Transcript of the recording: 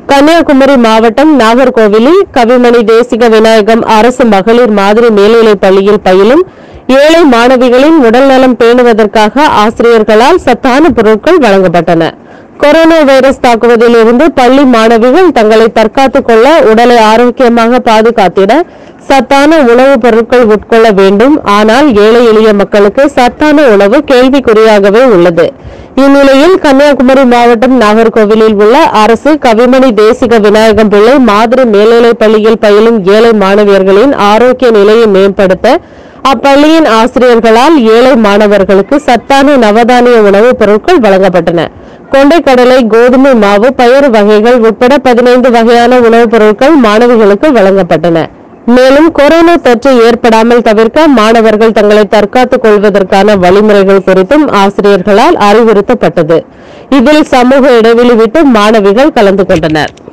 கன்னியாகுமரி மாவட்டம் நாகர்கோவிலில் கவிமணி தேசிக விநாயகம் அரசு மகளிர் மாதிரி மேல்நிலைப் பள்ளியில் பயிலும் ஏழை மாணவிகளின் உடல்நலம் பேணுவதற்காக ஆசிரியர்களால் சத்தான பொருட்கள் வழங்கப்பட்டன கொரோனா வைரஸ் தாக்குவதில் இருந்து பள்ளி மாணவிகள் தங்களை தற்காத்துக் கொள்ள உடலை ஆரோக்கியமாக பாதுகாத்திட சத்தான உணவுப் பொருட்கள் உட்கொள்ள வேண்டும் ஆனால் ஏழை எளிய மக்களுக்கு சத்தான உணவு கேள்விக்குறியாகவே உள்ளது இந்நிலையில் கன்னியாகுமரி மாவட்டம் நாகர்கோவிலில் உள்ள அரசு கவிமணி தேசிக விநாயகம் பிள்ளை மாதிரி மேல்நிலைப் பள்ளியில் பயிலும் ஏழை மாணவியர்களின் ஆரோக்கிய நிலையை மேம்படுத்த அப்பள்ளியின் ஆசிரியர்களால் ஏழை மாணவர்களுக்கு சத்தான நவதானிய உணவுப் பொருட்கள் வழங்கப்பட்டன கொண்டைக்கடலை கோதுமை மாவு பயறு வகைகள் உட்பட பதினைந்து வகையான உணவுப் பொருட்கள் மாணவிகளுக்கு வழங்கப்பட்டன மேலும் கொரோனா தொற்று ஏற்படாமல் தவிர்க்க மாணவர்கள் தங்களை தற்காத்துக் கொள்வதற்கான வழிமுறைகள் குறித்தும் ஆசிரியர்களால் அறிவுறுத்தப்பட்டது இதில் சமூக இடைவெளி விட்டு மாணவிகள் கலந்து கொண்டனர்